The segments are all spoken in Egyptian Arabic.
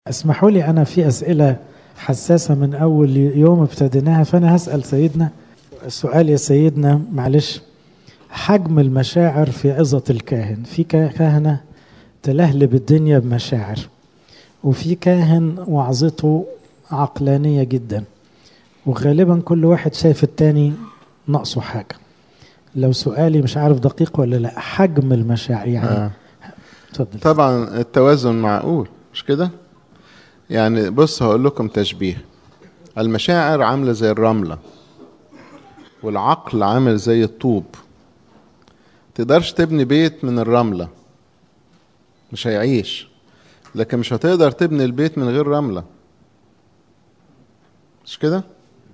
اسمحوا لي أنا في أسئلة حساسة من أول يوم ابتديناها فأنا هسأل سيدنا السؤال يا سيدنا معلش حجم المشاعر في عظة الكاهن في كهنة تلهلب الدنيا بمشاعر وفي كاهن وعظته عقلانية جدا وغالبا كل واحد شايف التاني ناقصه حاجة لو سؤالي مش عارف دقيق ولا لا حجم المشاعر يعني آه. اتفضل طبعا التوازن معقول مش كده يعني بص هقول لكم تشبيه المشاعر عاملة زي الرملة والعقل عامل زي الطوب تقدرش تبني بيت من الرملة مش هيعيش لكن مش هتقدر تبني البيت من غير رملة مش كده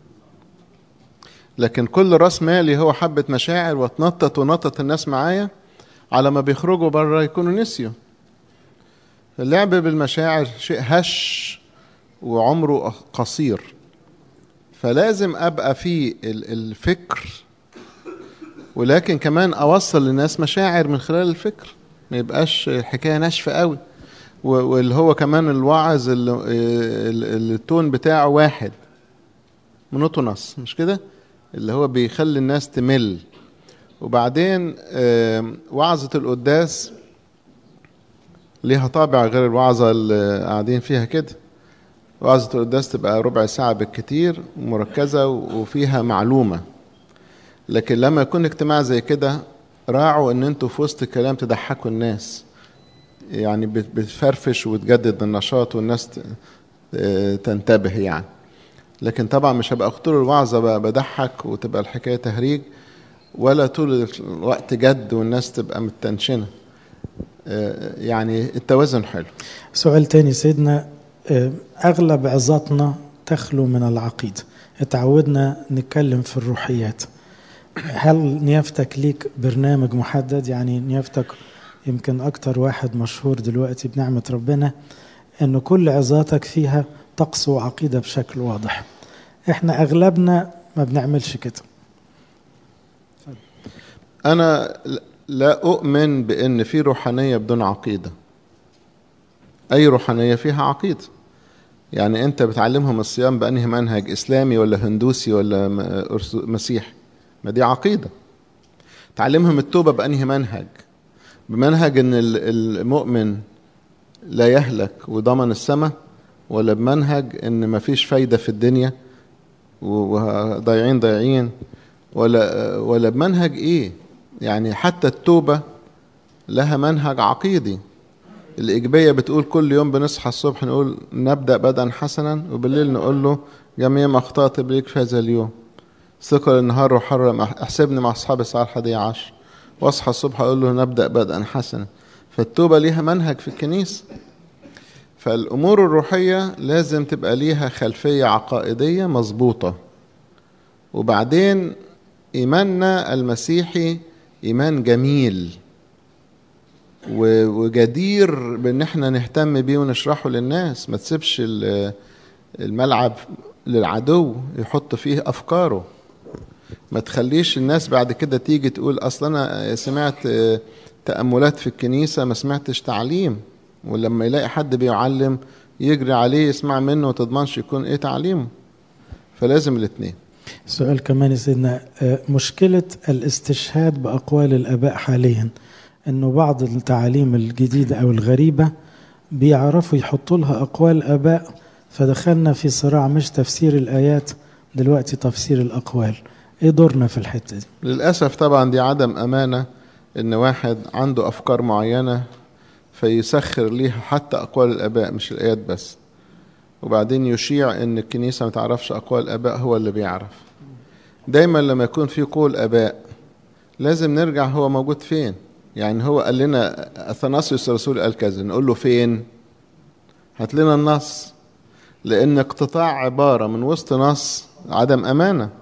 لكن كل راس مالي هو حبة مشاعر وتنطط ونطط الناس معايا على ما بيخرجوا بره يكونوا نسيوا اللعب بالمشاعر شيء هش وعمره قصير فلازم ابقى في الفكر ولكن كمان اوصل للناس مشاعر من خلال الفكر ما يبقاش الحكايه ناشفه قوي واللي هو كمان الوعظ اللي التون بتاعه واحد مونوتونس مش كده اللي هو بيخلي الناس تمل وبعدين وعظة القداس ليها طابع غير الوعظة اللي قاعدين فيها كده وعظة القداس تبقى ربع ساعة بالكتير مركزة وفيها معلومة لكن لما يكون اجتماع زي كده راعوا ان انتوا في وسط الكلام تضحكوا الناس يعني بتفرفش وتجدد النشاط والناس تنتبه يعني لكن طبعا مش هبقى طول الوعظة بضحك وتبقى الحكاية تهريج ولا طول الوقت جد والناس تبقى متنشنه يعني التوازن حلو سؤال تاني سيدنا أغلب عظاتنا تخلو من العقيدة اتعودنا نتكلم في الروحيات هل نيافتك ليك برنامج محدد يعني نيافتك يمكن أكتر واحد مشهور دلوقتي بنعمة ربنا أن كل عظاتك فيها طقس وعقيدة بشكل واضح احنا أغلبنا ما بنعملش كده أنا لا أؤمن بأن في روحانية بدون عقيدة أي روحانية فيها عقيدة يعني أنت بتعلمهم الصيام بأنهي منهج إسلامي ولا هندوسي ولا مسيحي ما دي عقيدة تعلمهم التوبة بأنهي منهج بمنهج أن المؤمن لا يهلك وضمن السماء ولا بمنهج أن ما فيش فايدة في الدنيا وضايعين ضايعين ولا ولا بمنهج ايه يعني حتى التوبة لها منهج عقيدي الإيجابية بتقول كل يوم بنصحى الصبح نقول نبدأ بدءا حسنا وبالليل نقول له جميع ما أخطأت بليك في هذا اليوم ثقل النهار وحرم احسبني مع أصحاب الساعة الحادية عشر وأصحى الصبح أقول له نبدأ بدءا حسنا فالتوبة ليها منهج في الكنيسة فالأمور الروحية لازم تبقى ليها خلفية عقائدية مظبوطة وبعدين إيماننا المسيحي إيمان جميل وجدير بأن احنا نهتم بيه ونشرحه للناس ما تسيبش الملعب للعدو يحط فيه أفكاره ما تخليش الناس بعد كده تيجي تقول أصلا أنا سمعت تأملات في الكنيسة ما سمعتش تعليم ولما يلاقي حد بيعلم يجري عليه يسمع منه وتضمنش يكون ايه تعليمه فلازم الاثنين سؤال كمان يا سيدنا مشكلة الاستشهاد بأقوال الآباء حاليا أنه بعض التعاليم الجديدة أو الغريبة بيعرفوا يحطوا لها أقوال آباء فدخلنا في صراع مش تفسير الآيات دلوقتي تفسير الأقوال إيه دورنا في الحتة دي؟ للأسف طبعا دي عدم أمانة إن واحد عنده أفكار معينة فيسخر ليها حتى أقوال الآباء مش الآيات بس وبعدين يشيع ان الكنيسه ما تعرفش اقوال الاباء هو اللي بيعرف دايما لما يكون في قول اباء لازم نرجع هو موجود فين يعني هو قال لنا اثناسيوس الرسول قال كذا نقول له فين هات لنا النص لان اقتطاع عباره من وسط نص عدم امانه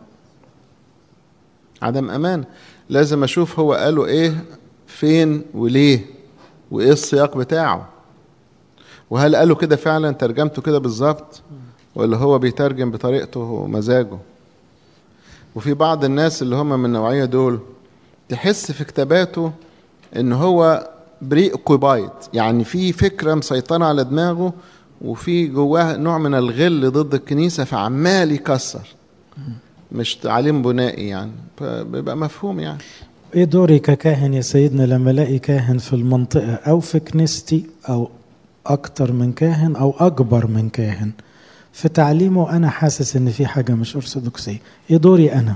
عدم امانه لازم اشوف هو قاله ايه فين وليه وايه السياق بتاعه وهل قالوا كده فعلا ترجمته كده بالظبط ولا هو بيترجم بطريقته ومزاجه وفي بعض الناس اللي هم من النوعية دول تحس في كتاباته ان هو بري اوكوبايد يعني في فكرة مسيطرة على دماغه وفي جواه نوع من الغل ضد الكنيسة فعمال يكسر مش تعليم بنائي يعني فبيبقى مفهوم يعني ايه دوري ككاهن يا سيدنا لما الاقي كاهن في المنطقة او في كنيستي او اكتر من كاهن او اكبر من كاهن في تعليمه انا حاسس ان في حاجة مش ارثوذكسية ايه دوري انا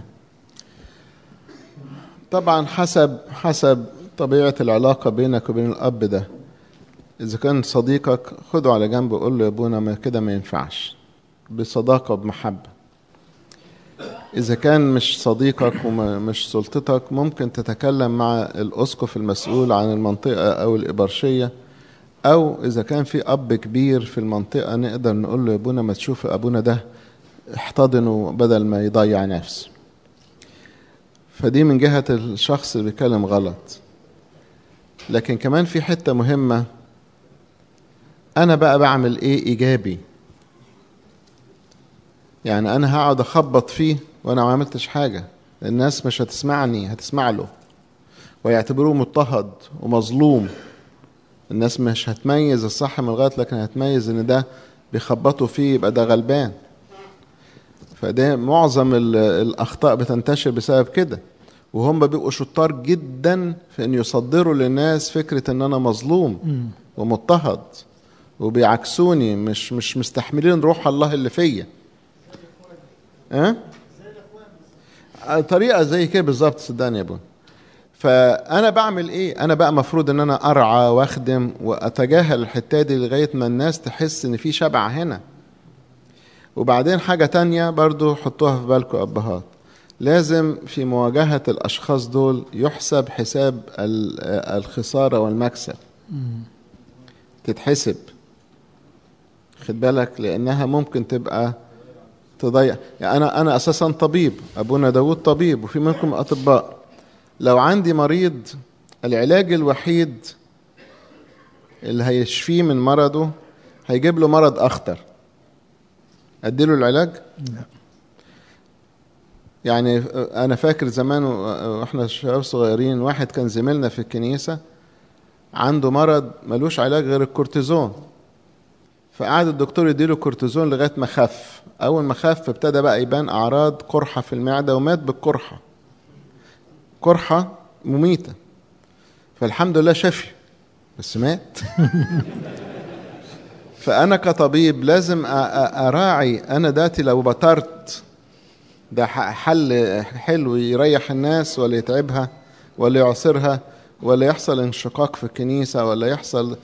طبعا حسب حسب طبيعة العلاقة بينك وبين الأب ده إذا كان صديقك خده على جنب وقول له يا أبونا ما كده ما ينفعش بصداقة وبمحبة إذا كان مش صديقك ومش سلطتك ممكن تتكلم مع الأسقف المسؤول عن المنطقة أو الإبرشية أو إذا كان في أب كبير في المنطقة نقدر نقول له يا أبونا ما تشوف أبونا ده احتضنه بدل ما يضيع نفسه فدي من جهة الشخص اللي بيتكلم غلط لكن كمان في حتة مهمة أنا بقى بعمل إيه إيجابي يعني أنا هقعد أخبط فيه وأنا ما عملتش حاجة الناس مش هتسمعني هتسمع له ويعتبروه مضطهد ومظلوم الناس مش هتميز الصح من الغلط لكن هتميز إن ده بيخبطوا فيه يبقى ده غلبان فده معظم الأخطاء بتنتشر بسبب كده وهم بيبقوا شطار جدا في ان يصدروا للناس فكره ان انا مظلوم ومضطهد وبيعكسوني مش مش مستحملين روح الله اللي فيا ها أه؟ طريقه زي كده بالظبط صدقني يا ابو فانا بعمل ايه انا بقى مفروض ان انا ارعى واخدم واتجاهل الحته دي لغايه ما الناس تحس ان في شبع هنا وبعدين حاجه تانية برضو حطوها في بالكم ابهات لازم في مواجهة الأشخاص دول يحسب حساب الخسارة والمكسب تتحسب خد بالك لأنها ممكن تبقى تضيع يعني أنا أنا أساسا طبيب أبونا داود طبيب وفي منكم أطباء لو عندي مريض العلاج الوحيد اللي هيشفيه من مرضه هيجيب له مرض أخطر أديله العلاج؟ لا يعني انا فاكر زمان واحنا شباب صغيرين واحد كان زميلنا في الكنيسه عنده مرض ملوش علاج غير الكورتيزون فقعد الدكتور يديله كورتيزون لغايه ما خف اول ما خف ابتدى بقى يبان اعراض قرحه في المعده ومات بالقرحه قرحه مميته فالحمد لله شفي بس مات فانا كطبيب لازم اراعي انا داتي لو بطرت ده حل حلو يريح الناس ولا يتعبها ولا يعصرها ولا يحصل انشقاق في الكنيسة ولا يحصل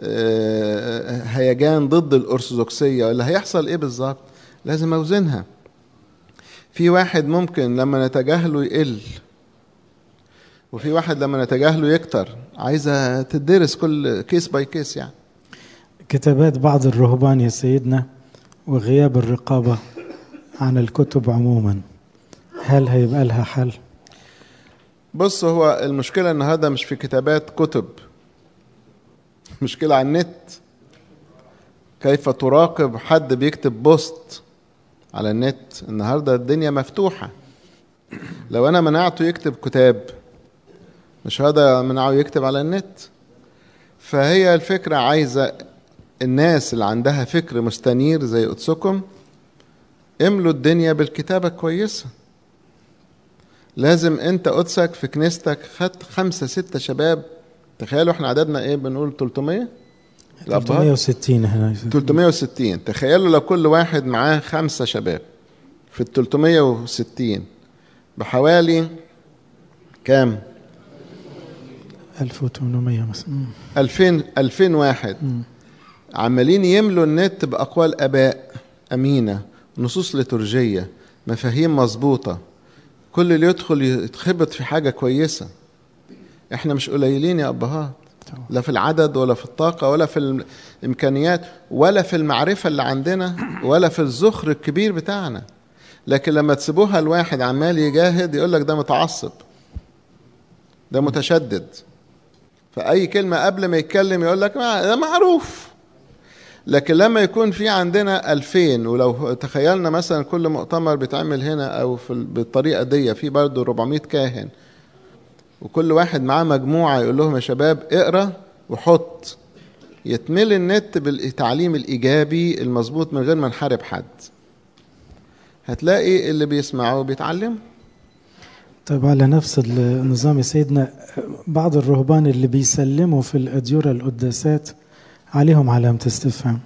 هيجان ضد الأرثوذكسية ولا هيحصل إيه بالظبط لازم أوزنها في واحد ممكن لما نتجاهله يقل وفي واحد لما نتجاهله يكتر عايزة تدرس كل كيس باي كيس يعني كتابات بعض الرهبان يا سيدنا وغياب الرقابة عن الكتب عموما هل هيبقى لها حل بص هو المشكلة النهاردة مش في كتابات كتب مشكلة على النت كيف تراقب حد بيكتب بوست على النت النهاردة الدنيا مفتوحة لو أنا منعته يكتب كتاب مش هذا منعه يكتب على النت فهي الفكرة عايزة الناس اللي عندها فكر مستنير زي قدسكم املوا الدنيا بالكتابة كويسة لازم انت قدسك في كنيستك خدت خمسة ستة شباب تخيلوا احنا عددنا ايه بنقول 300 360 هنا 360 تخيلوا لو كل واحد معاه خمسة شباب في ال 360 بحوالي كام 1800 مثلا 2000 2000 واحد عمالين يملوا النت بأقوال آباء أمينة نصوص ليتورجية مفاهيم مظبوطة كل اللي يدخل يتخبط في حاجة كويسة احنا مش قليلين يا أبهات لا في العدد ولا في الطاقة ولا في الإمكانيات ولا في المعرفة اللي عندنا ولا في الزخر الكبير بتاعنا لكن لما تسيبوها الواحد عمال يجاهد يقول لك ده متعصب ده متشدد فأي كلمة قبل ما يتكلم يقول لك ما ده معروف لكن لما يكون في عندنا ألفين ولو تخيلنا مثلا كل مؤتمر بيتعمل هنا أو في بالطريقة دي في برضه 400 كاهن وكل واحد معاه مجموعة يقول لهم يا شباب اقرا وحط يتملي النت بالتعليم الإيجابي المظبوط من غير ما نحارب حد هتلاقي اللي بيسمعوا بيتعلموا طيب على نفس النظام يا سيدنا بعض الرهبان اللي بيسلموا في الأديرة القداسات عليهم علامة استفهام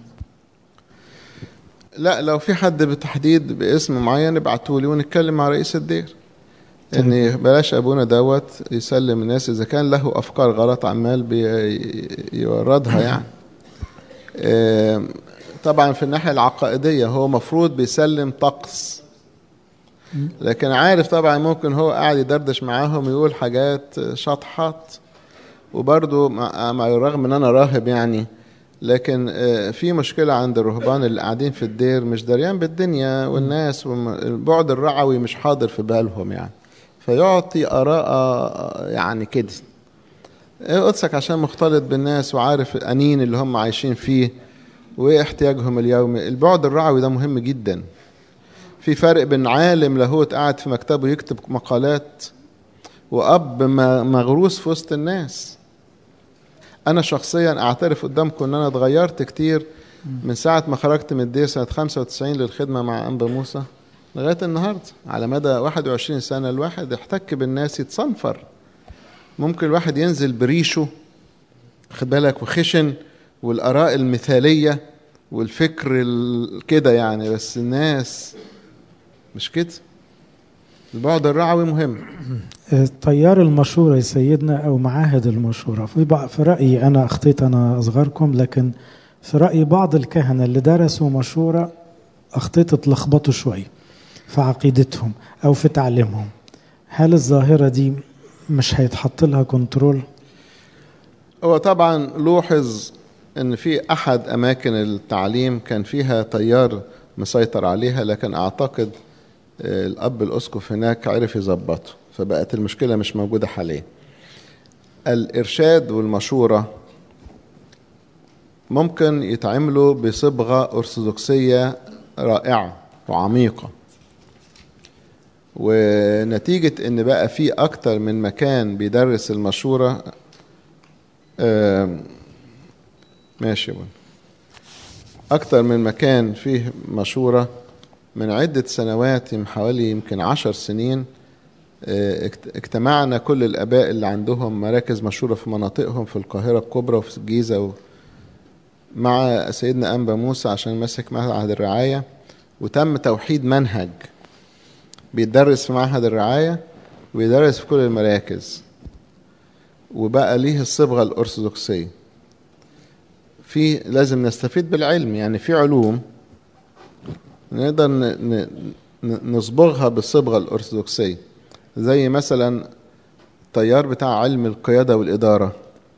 لا لو في حد بالتحديد باسم معين ابعتوا لي ونتكلم مع رئيس الدير ان بلاش ابونا دوت يسلم الناس اذا كان له افكار غلط عمال بيوردها يعني آه، طبعا في الناحيه العقائديه هو مفروض بيسلم طقس لكن عارف طبعا ممكن هو قاعد يدردش معاهم يقول حاجات شطحات وبرضه مع مع الرغم ان انا راهب يعني لكن آه، في مشكلة عند الرهبان اللي قاعدين في الدير مش دريان بالدنيا والناس والبعد الرعوي مش حاضر في بالهم يعني فيعطي آراء آه، يعني كده قدسك عشان مختلط بالناس وعارف الأنين اللي هم عايشين فيه وإيه احتياجهم اليومي البعد الرعوي ده مهم جدا في فرق بين عالم لاهوت قاعد في مكتبه يكتب مقالات وأب م- مغروس في وسط الناس أنا شخصيا أعترف قدامكم إن أنا اتغيرت كتير من ساعة ما خرجت من الدير سنة 95 للخدمة مع أنبا موسى لغاية النهاردة على مدى 21 سنة الواحد يحتك بالناس يتصنفر ممكن الواحد ينزل بريشه خد بالك وخشن والآراء المثالية والفكر ال- كده يعني بس الناس مش كده البعد الرعوي مهم التيار المشورة يا سيدنا أو معاهد المشورة في بع- في رأيي أنا أخطيت أنا أصغركم لكن في رأيي بعض الكهنة اللي درسوا مشورة أخطيت اتلخبطوا شوية في عقيدتهم أو في تعليمهم هل الظاهرة دي مش هيتحط لها كنترول؟ هو طبعا لوحظ ان في احد اماكن التعليم كان فيها تيار مسيطر عليها لكن اعتقد آه، الاب الاسقف هناك عرف يظبطه فبقت المشكله مش موجوده حاليا الارشاد والمشوره ممكن يتعملوا بصبغه ارثوذكسيه رائعه وعميقه ونتيجه ان بقى في اكتر من مكان بيدرس المشوره آم، ماشي يا بني. أكتر من مكان فيه مشورة من عدة سنوات من حوالي يمكن عشر سنين آه، اجت- اجتمعنا كل الآباء اللي عندهم مراكز مشورة في مناطقهم في القاهرة الكبرى وفي الجيزة و... مع سيدنا أنبا موسى عشان ماسك معهد الرعاية وتم توحيد منهج بيتدرس في معهد الرعاية وبيدرس في كل المراكز وبقى ليه الصبغة الأرثوذكسية في لازم نستفيد بالعلم يعني في علوم نقدر ن- ن- ن- نصبغها بالصبغة الأرثوذكسية زي مثلا التيار بتاع علم القيادة والإدارة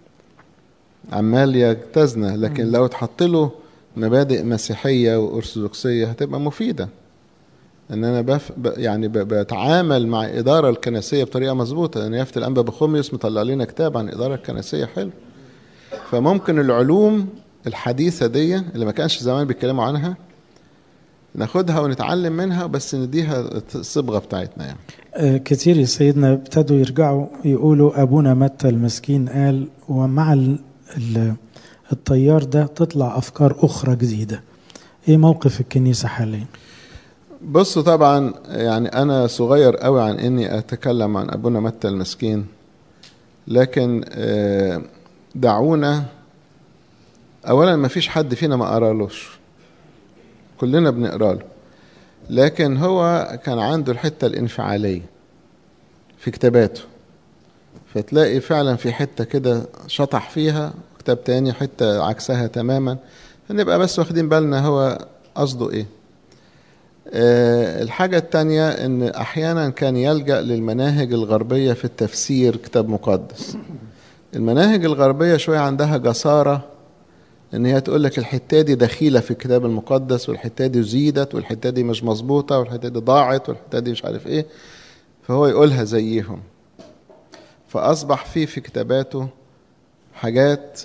عمال يجتزنا لكن لو اتحط له مبادئ مسيحية وأرثوذكسية هتبقى مفيدة ان انا بف... ب... يعني ب... بتعامل مع الاداره الكنسيه بطريقه مظبوطه لان يافت الانبا بخوميوس مطلع لنا كتاب عن الاداره الكنسيه حلو فممكن العلوم الحديثه دي اللي ما كانش زمان بيتكلموا عنها ناخدها ونتعلم منها بس نديها الصبغه بتاعتنا يعني آه، كتير يا سيدنا ابتدوا يرجعوا يقولوا أبونا متى المسكين قال ومع ال- ال- التيار ده تطلع أفكار أخرى جديدة إيه موقف الكنيسة حاليا؟ بصوا طبعا يعني انا صغير قوي عن اني اتكلم عن ابونا متى المسكين لكن آه، دعونا اولا ما فيش حد فينا ما قرالوش كلنا بنقرا له لكن هو كان عنده الحته الانفعاليه في كتاباته فتلاقي فعلا في حته كده شطح فيها كتاب تاني حته عكسها تماما فنبقى بس واخدين بالنا هو قصده ايه آه، الحاجة التانية إن أحيانا كان يلجأ للمناهج الغربية في التفسير كتاب مقدس المناهج الغربية شوية عندها جسارة إن هي تقول لك الحتة دي دخيلة في الكتاب المقدس والحتة دي زيدت والحتة دي مش مظبوطة والحتة دي ضاعت والحتة دي مش عارف إيه فهو يقولها زيهم فأصبح فيه في كتاباته حاجات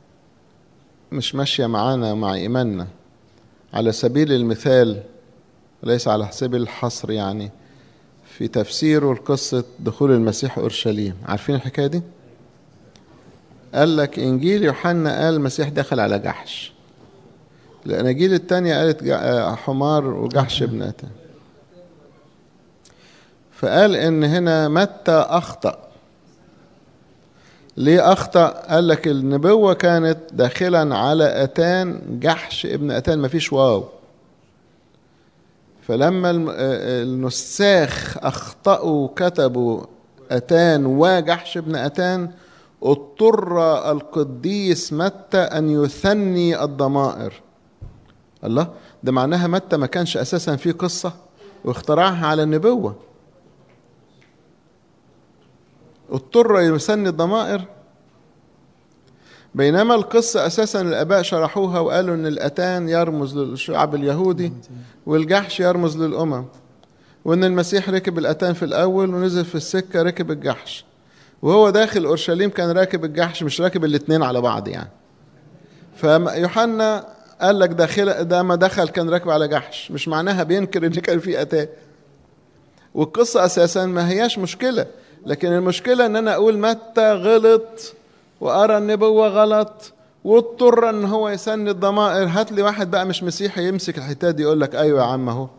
مش ماشية معانا مع إيماننا على سبيل المثال ليس على سبيل الحصر يعني في تفسيره لقصة دخول المسيح أورشليم عارفين الحكاية دي؟ قال لك إنجيل يوحنا قال المسيح دخل على جحش الأناجيل التانية قالت جا- حمار وجحش ابن أتان فقال إن هنا متى أخطأ ليه أخطأ؟ قال لك النبوة كانت داخلا على أتان جحش ابن أتان مفيش واو فلما الم- آه، النساخ أخطأوا كتبوا أتان وجحش ابن أتان اضطر القديس متى أن يثني الضمائر الله ده معناها متى ما كانش أساسا في قصة واخترعها على النبوة اضطر يثني الضمائر بينما القصة أساسا الآباء شرحوها وقالوا إن الأتان يرمز للشعب اليهودي والجحش يرمز للأمم وإن المسيح ركب الأتان في الأول ونزل في السكة ركب الجحش وهو داخل أورشليم كان راكب الجحش مش راكب الاتنين على بعض يعني فيوحنا قال لك داخل ده ما دخل كان راكب على جحش مش معناها بينكر ان كان في اتان والقصة اساسا ما هياش مشكلة لكن المشكلة ان انا اقول متى غلط وارى النبوة غلط واضطر ان هو يسند الضمائر هات لي واحد بقى مش مسيحي يمسك الحتات دي يقول لك ايوه يا عم اهو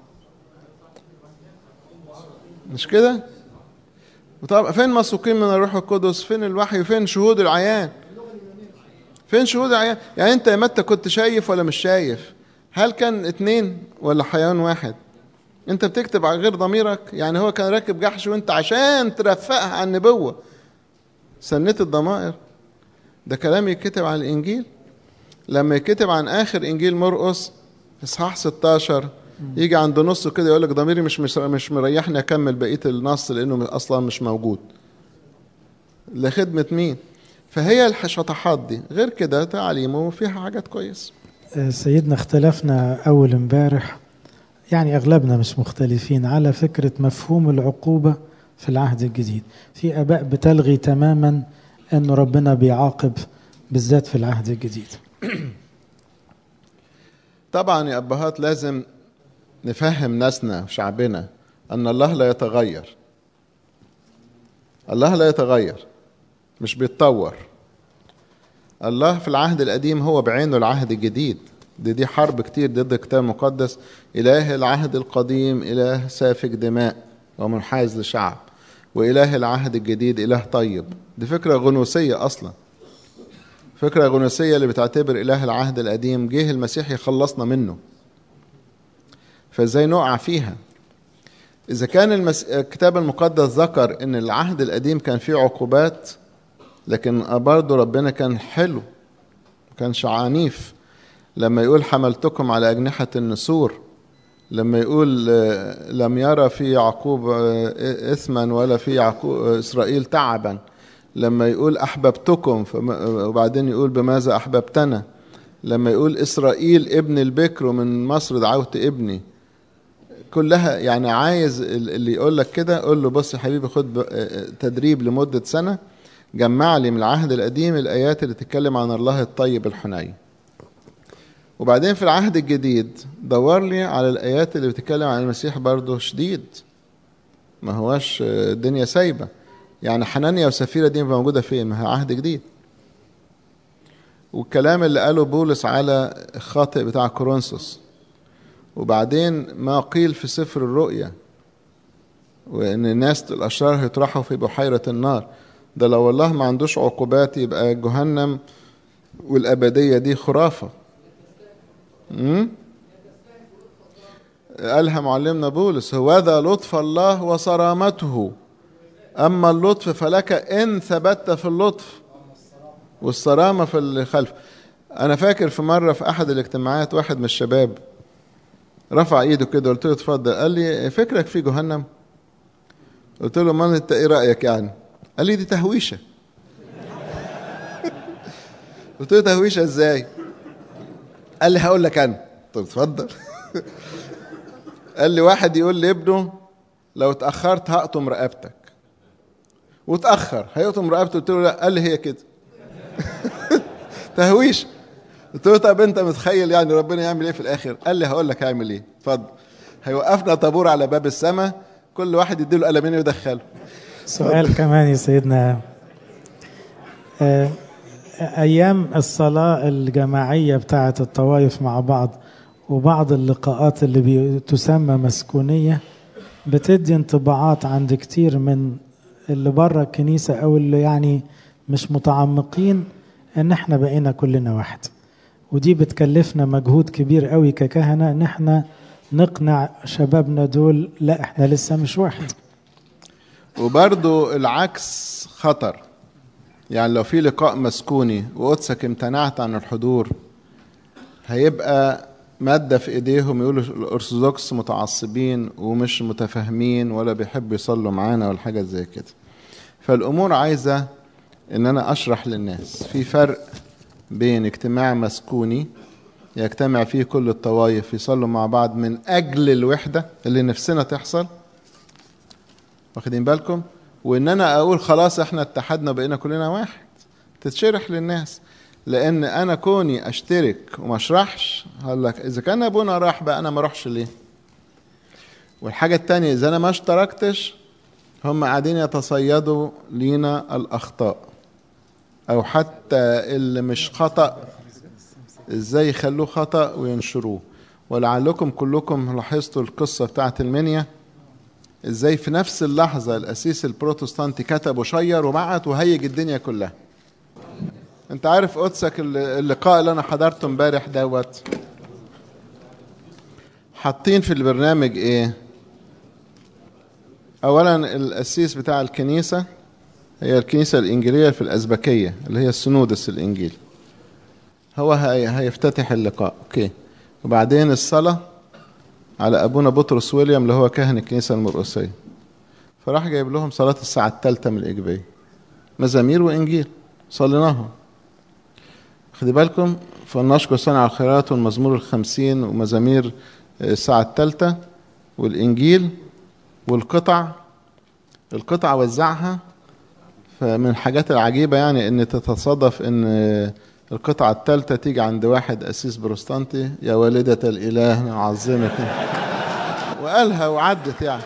مش كده وطبعا فين مسوقين من الروح القدس فين الوحي فين شهود العيان فين شهود العيان يعني انت يا متى كنت شايف ولا مش شايف هل كان اتنين ولا حيوان واحد انت بتكتب على غير ضميرك يعني هو كان راكب جحش وانت عشان ترفقها عن النبوة سنت الضمائر ده كلام يتكتب عن الانجيل لما يتكتب عن اخر انجيل مرقس اصحاح 16 يجي عند نصه كده يقول لك ضميري مش مش مش مريحني اكمل بقيه النص لانه اصلا مش موجود لخدمه مين فهي الشطحات دي غير كده تعليمه فيها حاجات كويسه آه، سيدنا اختلفنا أول امبارح يعني أغلبنا مش مختلفين على فكرة مفهوم العقوبة في العهد الجديد في آباء بتلغي تماما أنه ربنا بيعاقب بالذات في العهد الجديد طبعا يا ابهات لازم نفهم ناسنا وشعبنا ان الله لا يتغير الله لا يتغير مش بيتطور الله في العهد القديم هو بعينه العهد الجديد دي دي حرب كتير ضد الكتاب المقدس إله العهد القديم إله سافك دماء ومنحاز لشعب وإله العهد الجديد إله طيب دي فكرة غنوسية أصلا فكرة غنوسية اللي بتعتبر إله العهد القديم جه المسيح يخلصنا منه فازاي نقع فيها إذا كان المس... الكتاب المقدس ذكر إن العهد القديم كان فيه عقوبات لكن برضه ربنا كان حلو كانش عنيف لما يقول حملتكم على أجنحة النسور لما يقول آه، لم يرى في يعقوب آه، إثما ولا في يعقوب إسرائيل تعبا لما يقول أحببتكم فما- وبعدين يقول بماذا أحببتنا لما يقول إسرائيل ابن البكر ومن مصر دعوت ابني كلها يعني عايز ال- اللي يقول لك كده قول له بص يا حبيبي خد ب- آه، تدريب لمدة سنة جمع لي من العهد القديم الآيات اللي تتكلم عن الله الطيب الحنين وبعدين في العهد الجديد دور لي على الآيات اللي بتتكلم عن المسيح برضه شديد ما هواش آه، الدنيا سايبة يعني حنانيا وسفيرة دي موجودة فين ما هي عهد جديد والكلام اللي قاله بولس على الخاطئ بتاع كورنثوس وبعدين ما قيل في سفر الرؤيا وان الناس الاشرار هيطرحوا في بحيره النار ده لو الله ما عندوش عقوبات يبقى جهنم والابديه دي خرافه امم قالها معلمنا بولس هو ذا لطف الله وصرامته اما اللطف فلك ان ثبت في اللطف والصرامه في الخلف انا فاكر في مره في احد الاجتماعات واحد من الشباب رفع ايده كده قلت له اتفضل قال لي فكرك في جهنم قلت له ما انت ايه رايك يعني قال لي دي تهويشه قلت له تهويشه ازاي قال لي هقول لك انا قلت له اتفضل قال لي واحد يقول لابنه لو اتاخرت هقطم رقبتك واتاخر هيقطم رقبته قلت له لا قال لي هي كده تهويش قلت له طب انت متخيل يعني ربنا يعمل ايه في الاخر قال لي هقول لك هيعمل ايه اتفضل هيوقفنا طابور على باب السماء كل واحد يديله قلمين ويدخله سؤال كمان يا سيدنا آه، أيام الصلاة الجماعية بتاعة الطوائف مع بعض وبعض اللقاءات اللي تسمى مسكونية بتدي انطباعات عند كتير من اللي بره الكنيسة أو اللي يعني مش متعمقين إن إحنا بقينا كلنا واحد ودي بتكلفنا مجهود كبير قوي ككهنة إن إحنا نقنع شبابنا دول لا إحنا لسه مش واحد وبرضو العكس خطر يعني لو في لقاء مسكوني وقدسك امتنعت عن الحضور هيبقى مادة في ايديهم يقولوا الارثوذكس متعصبين ومش متفاهمين ولا بيحبوا يصلوا معانا ولا حاجة زي كده فالامور عايزة ان انا اشرح للناس في فرق بين اجتماع مسكوني يجتمع فيه كل الطوائف يصلوا مع بعض من اجل الوحدة اللي نفسنا تحصل واخدين بالكم وان انا اقول خلاص احنا اتحدنا بقينا كلنا واحد تتشرح للناس لان انا كوني اشترك وما اشرحش هقول لك اذا كان ابونا راح بقى انا ما اروحش ليه والحاجة التانية اذا انا ما اشتركتش هم قاعدين يتصيدوا لينا الاخطاء او حتى اللي مش خطأ ازاي يخلوه خطأ وينشروه ولعلكم كلكم لاحظتوا القصة بتاعت المنيا ازاي في نفس اللحظة الأسيس البروتستانتي كتب وشير وبعت وهيج الدنيا كلها انت عارف قدسك اللقاء اللي انا حضرته امبارح دوت حاطين في البرنامج ايه اولا القسيس بتاع الكنيسة هي الكنيسة الانجيلية في الازبكية اللي هي السنودس الانجيل هو هي هيفتتح اللقاء اوكي وبعدين الصلاه على ابونا بطرس ويليام اللي هو كاهن الكنيسه المرقسيه فراح جايب لهم صلاه الساعه الثالثه من الاجبيه مزامير وانجيل صليناهم خدي بالكم فلنشكر صانع الخيرات والمزمور الخمسين ومزامير الساعة الثالثة والإنجيل والقطع القطع وزعها فمن الحاجات العجيبة يعني إن تتصادف إن القطعة الثالثة تيجي عند واحد أسيس بروستانتي يا والدة الإله نعظمك وقالها وعدت يعني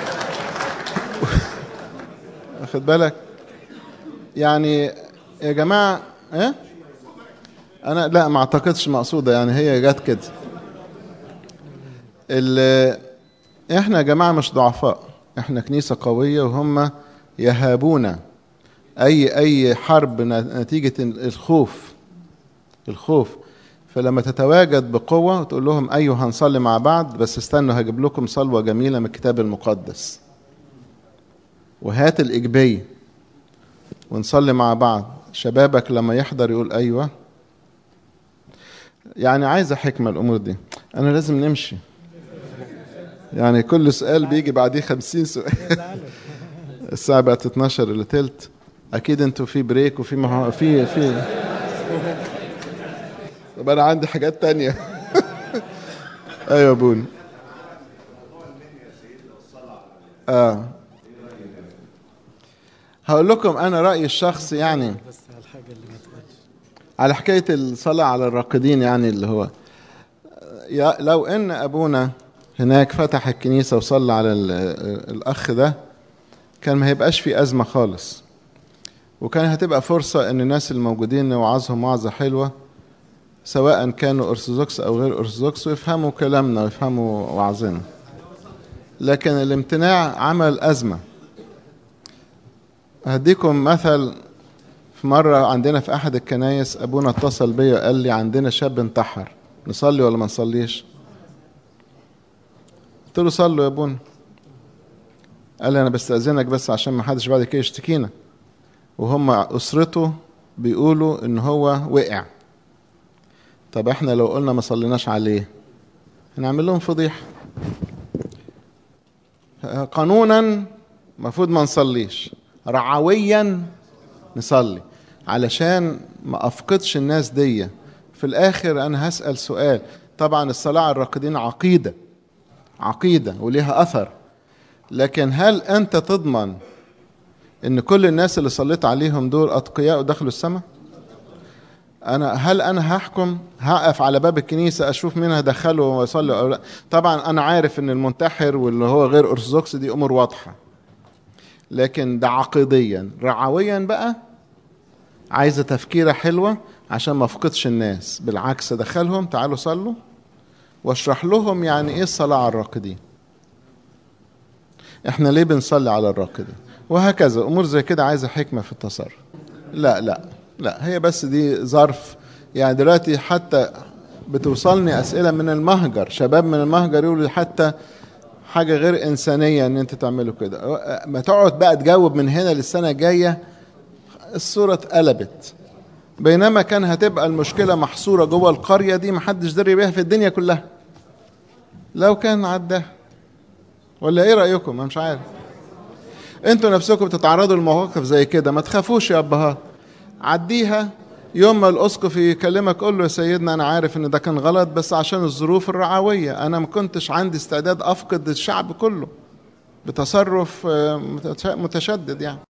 واخد بالك يعني يا جماعة إيه؟ أنا لا ما أعتقدش مقصودة يعني هي جت كده إحنا يا جماعة مش ضعفاء إحنا كنيسة قوية وهم يهابونا أي أي حرب نتيجة الخوف الخوف فلما تتواجد بقوة وتقول لهم أيوه هنصلي مع بعض بس استنوا هجيب لكم صلوة جميلة من الكتاب المقدس وهات الإجبية ونصلي مع بعض شبابك لما يحضر يقول أيوه يعني عايزة حكمة الأمور دي أنا لازم نمشي يعني كل سؤال بيجي بعديه خمسين سؤال الساعة بقت 12 إلا تلت أكيد أنتوا في بريك وفي مح... في في طب انا عندي حاجات تانية ايوه بون اه هقول لكم انا رايي الشخصي يعني على حكايه الصلاه على الراقدين يعني اللي هو لو ان ابونا هناك فتح الكنيسه وصلى على الاخ ده كان ما هيبقاش في ازمه خالص وكان هتبقى فرصه ان الناس الموجودين نوعظهم وعظه حلوه سواء كانوا أرثوذكس أو غير أرثوذكس ويفهموا كلامنا ويفهموا وعظنا لكن الامتناع عمل أزمة هديكم مثل في مرة عندنا في أحد الكنايس أبونا اتصل بيا وقال لي عندنا شاب انتحر نصلي ولا ما نصليش قلت له صلوا يا ابونا قال لي أنا بستأذنك بس عشان ما حدش بعد كده يشتكينا وهم أسرته بيقولوا إن هو وقع طب احنا لو قلنا ما صليناش عليه هنعمل لهم فضيحة قانونا المفروض ما نصليش رعويا نصلي علشان ما افقدش الناس دي في الاخر انا هسأل سؤال طبعا الصلاة على الراقدين عقيدة عقيدة وليها اثر لكن هل انت تضمن ان كل الناس اللي صليت عليهم دول اتقياء ودخلوا السماء انا هل انا هحكم هقف على باب الكنيسه اشوف مين هدخله ويصلي او لا طبعا انا عارف ان المنتحر واللي هو غير ارثوذكس دي امور واضحه لكن ده عقيديا رعويا بقى عايزة تفكيرة حلوة عشان ما افقدش الناس بالعكس ادخلهم تعالوا صلوا واشرح لهم يعني ايه الصلاة على الراقدين احنا ليه بنصلي على الراقدين وهكذا امور زي كده عايزة حكمة في التصرف لا لا لا هي بس دي ظرف يعني دلوقتي حتى بتوصلني اسئلة من المهجر شباب من المهجر يقولوا حتى حاجة غير إنسانية إن أنت تعملوا كده ما تقعد بقى تجاوب من هنا للسنة الجاية الصورة اتقلبت بينما كان هتبقى المشكلة محصورة جوه القرية دي محدش دري بيها في الدنيا كلها لو كان عداه ولا ايه رأيكم انا مش عارف انتوا نفسكم بتتعرضوا لمواقف زي كده ما تخافوش يا ابهات عديها يوم ما الاسقف يكلمك قول له يا سيدنا انا عارف ان ده كان غلط بس عشان الظروف الرعويه انا ما كنتش عندي استعداد افقد الشعب كله بتصرف متشدد يعني